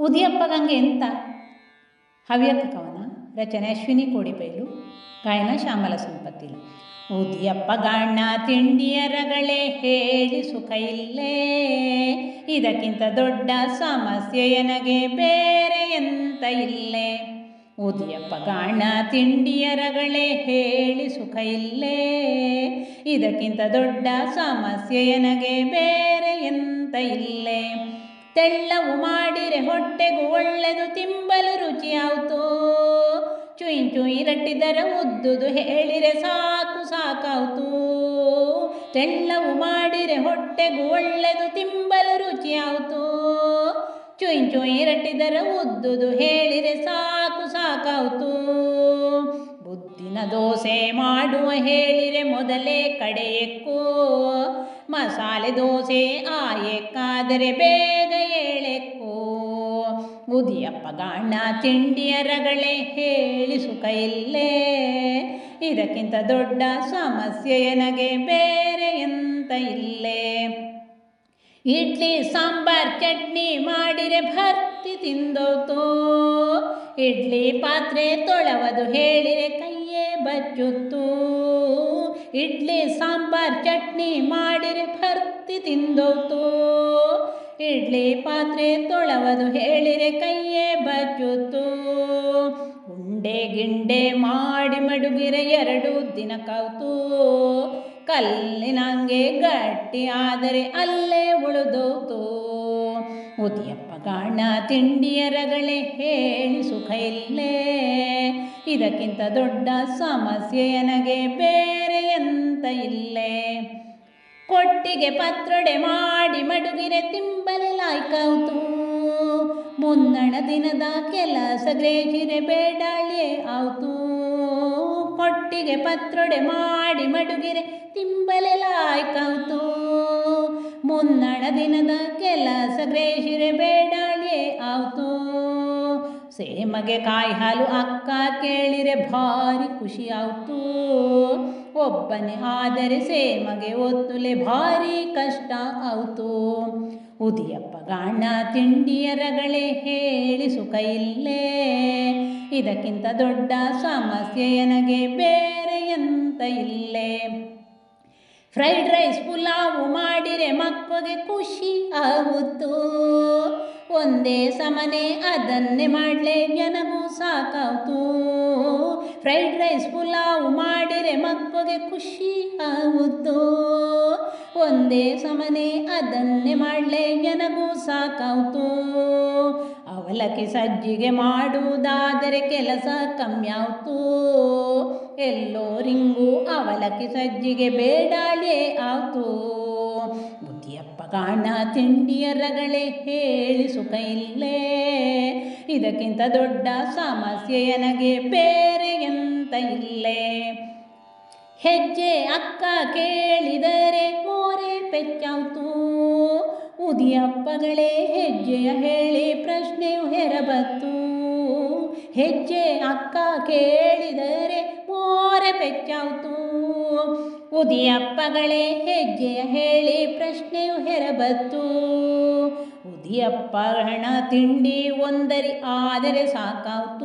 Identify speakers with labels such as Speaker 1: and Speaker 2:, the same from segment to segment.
Speaker 1: ಉದಿಯಪ್ಪ ಗಂಗೆ ಎಂತ ಹವ್ಯಕ ಕವನ ರಚನೆ ಅಶ್ವಿನಿ ಕೋಡಿಬೈಲು ಗಾಯನ ಶ್ಯಾಮಲ ಸಂಪತ್ತಿಲ ಉದಿಯಪ್ಪ ಗಾಣ ತಿಂಡಿಯ ರಗಳೆ ಹೇಳಿ ಸುಖ ಇಲ್ಲೇ ಇದಕ್ಕಿಂತ ದೊಡ್ಡ ಸಮಸ್ಯೆ ನನಗೆ ಬೇರೆ ಎಂತ ಇಲ್ಲೇ ಉದಿಯಪ್ಪ ಗಾಣ ತಿಂಡಿಯ ರಗಳೆ ಹೇಳಿ ಸುಖ ಇಲ್ಲೇ ಇದಕ್ಕಿಂತ ದೊಡ್ಡ ಸಮಸ್ಯೆ ನನಗೆ ಬೇರೆ ಎಂತ ಇಲ್ಲೇ ತೆಳ್ಳವು ಮಾಡಿರೆ ಹೊಟ್ಟೆಗೂ ಒಳ್ಳೆದು ತಿಂಬಲು ರುಚಿಯಾವ್ತೋ ಚುಯ್ ಚುಯ್ ರಟ್ಟಿದರ ಉದ್ದುದು ಹೇಳಿರೆ ಸಾಕು ಸಾಕಾವ್ತು ತೆಳ್ಳವು ಮಾಡಿರೆ ಹೊಟ್ಟೆಗೂ ಒಳ್ಳೆದು ತಿಂಬಲು ರುಚಿಯಾವ್ತು ಚುಯ್ ಚುಯ್ ರಟ್ಟಿದರ ಉದ್ದುದು ಹೇಳಿರೆ ಸಾಕು ಸಾಕಾವ್ತು ಬುದ್ದಿನ ದೋಸೆ ಮಾಡುವ ಹೇಳಿರೆ ಮೊದಲೇ ಕಡೆ ಎಕ್ಕೋ ಮಸಾಲೆ ದೋಸೆ ಆಯಕ್ಕಾದರೆ ಬೇಗ ಏಳೆಕ್ಕೋ ಉದಿಯಪ್ಪ ಗಾಣ ತಿಂಡಿಯ ರಗಳೆ ಹೇಳಿ ಸುಖ ಇಲ್ಲೇ ಇದಕ್ಕಿಂತ ದೊಡ್ಡ ಸಮಸ್ಯೆ ನನಗೆ ಬೇರೆ ಎಂತ ಇಲ್ಲೇ ಇಡ್ಲಿ ಸಾಂಬಾರ್ ಚಟ್ನಿ ಮಾಡಿರೆ ಭರ್ತಿ ತಿಂದೋತೋ ಇಡ್ಲಿ ಪಾತ್ರೆ ತೊಳವದು ಹೇಳಿರೆ ಕೈಯೇ ಬಚ್ಚುತ್ತು ಇಡ್ಲಿ ಸಾಂಬಾರ್ ಚಟ್ನಿ ಮಾಡಿರೆ ಭರ್ತಿ ತಿಂದೋತು ಇಡ್ಲಿ ಪಾತ್ರೆ ತೊಳವದು ಹೇಳಿರೆ ಕೈಯೇ ಬಚ್ಚುತ್ತು ಉಂಡೆ ಗಿಂಡೆ ಮಾಡಿ ಮಡುಗಿರೆ ಎರಡು ದಿನ ಕೌತು ಕಲ್ಲಿನಂಗೆ ಗಟ್ಟಿ ಆದರೆ ಅಲ್ಲೇ ಉಳಿದೋತು ಉದಿಯಪ್ಪ ಗಾಣ ತಿಂಡಿಯ ರಗಳೆ ಹೇಳಿ ಸುಖ ಇಲ್ಲೇ ಇದಕ್ಕಿಂತ ದೊಡ್ಡ ಸಮಸ್ಯೆ ನನಗೆ ಬೇರೆ ಎಂತ ಇಲ್ಲೇ ಕೊಟ್ಟಿಗೆ ಪತ್ರೊಡೆ ಮಾಡಿ ಮಡುಗಿರೆ ತಿಂಬಲೆ ಲಾಯ್ಕಾವ್ತು ಮುನ್ನಣ ದಿನದ ಕೆಲಸ ಗ್ರೇಹಿರೆ ಬೇಡಾಳಿಯೇ ಆವ್ತು ಕೊಟ್ಟಿಗೆ ಪತ್ರೊಡೆ ಮಾಡಿ ಮಡುಗಿರೆ ತಿಂಬಲೆ ಲಾಯ್ಕಾವ್ತು ಮುನ್ನಣ ದಿನದ ಕೆಲಸ ಗ್ರೇಹಿರೆ ಬೇಡಾಳಿಯೇ ಆವ್ತು ಸೇಮಗೆ ಕಾಯಿ ಹಾಲು ಅಕ್ಕ ಕೇಳಿರೆ ಭಾರಿ ಖುಷಿ ಆವ್ತು ಒಬ್ಬನೇ ಆದರೆ ಸೇಮಗೆ ಒತ್ತುಲೆ ಭಾರಿ ಕಷ್ಟ ಆವ್ತು ಉದಿಯಪ್ಪ ಗಾಣ ತಿಂಡಿಯ ರಗಳೆ ಹೇಳಿ ಸುಖ ಇಲ್ಲೇ ಇದಕ್ಕಿಂತ ದೊಡ್ಡ ಸಮಸ್ಯೆ ನನಗೆ ಬೇರೆ ಎಂತ ಇಲ್ಲೇ ಫ್ರೈಡ್ ರೈಸ್ ಪುಲಾವು ಮಾಡಿರೆ ಮಕ್ಕಳಿಗೆ ಖುಷಿ ಆಗುತ್ತು ಒಂದೇ ಸಮನೆ ಅದನ್ನೇ ಮಾಡಲೇ ನನಗೂ ಸಾಕಾವ್ತು ಫ್ರೈಡ್ ರೈಸ್ ಪುಲಾವು ಮಾಡಿರೆ ಮಕ್ಕಳಿಗೆ ಖುಷಿ ಆಗುತ್ತು ಒಂದೇ ಸಮನೆ ಅದನ್ನೇ ಮಾಡಲೇ ನನಗೂ ಸಾಕಾವ್ತು ಅವಲಕ್ಕಿ ಸಜ್ಜಿಗೆ ಮಾಡುವುದಾದರೆ ಕೆಲಸ ಕಮ್ಮಿ ಆವ್ತು ಎಲ್ಲೋರಿಂಗೂ ಅವಲಕ್ಕಿ ಸಜ್ಜಿಗೆ ಬೇಡಾಳಿಯೇ ಆವ್ತು ಬುದ್ಧಿಯಪ್ಪ ಗಾಣ ತಿಂಡಿಯ ರಗಳೆ ಹೇಳಿ ಸುಖ ಇಲ್ಲೇ ಇದಕ್ಕಿಂತ ದೊಡ್ಡ ಸಮಸ್ಯೆ ನನಗೆ ಬೇರೆ ಎಂತ ಇಲ್ಲೇ ಹೆಜ್ಜೆ ಅಕ್ಕ ಕೇಳಿದರೆ ಮೋರೆ ಪೆಚ್ಚಾವ್ತು ಉದಿಯಪ್ಪಗಳೇ ಹೆಜ್ಜೆಯ ಹೇಳಿ ಪ್ರಶ್ನೆಯು ಹೆರಬತ್ತು ಹೆಜ್ಜೆ ಅಕ್ಕ ಕೇಳಿದರೆ ಮೋರೆ ಪೆಚ್ಚಾವ್ತು ಉದಿಯಪ್ಪಗಳೇ ಹೆಜ್ಜೆಯ ಹೇಳಿ ಪ್ರಶ್ನೆಯು ಹೆರಬತ್ತು ಉದಿಯಪ್ಪ ಹಣ ತಿಂಡಿ ಒಂದರಿ ಆದರೆ ಸಾಕಾವ್ತು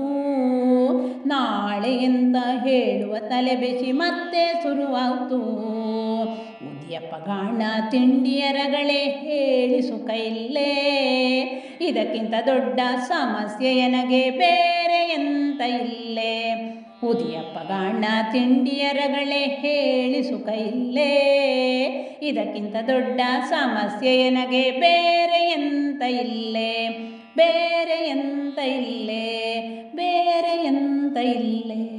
Speaker 1: ನಾಳೆ ಎಂತ ಹೇಳುವ ತಲೆ ಬೆಸಿ ಮತ್ತೆ ಶುರುವಾಗ್ತು ಉದಿಯಪ್ಪ ಗಾಣ ತಿಂಡಿಯ ರಗಳೆ ಹೇಳಿ ಸುಖ ಇಲ್ಲೇ ಇದಕ್ಕಿಂತ ದೊಡ್ಡ ಸಮಸ್ಯೆ ನನಗೆ ಬೇರೆ ಎಂತ ಇಲ್ಲೇ ಉದಿಯಪ್ಪ ಗಾಣ ತಿಂಡಿಯ ರಗಳೆ ಹೇಳಿ ಸುಖ ಇಲ್ಲೇ ಇದಕ್ಕಿಂತ ದೊಡ್ಡ ಸಮಸ್ಯೆ ನನಗೆ ಬೇರೆ ಎಂತ ಇಲ್ಲೇ ಬೇರೆ ಎಂತ ಇಲ್ಲೇ ಬೇರೆ ಎಂತ ಇಲ್ಲೇ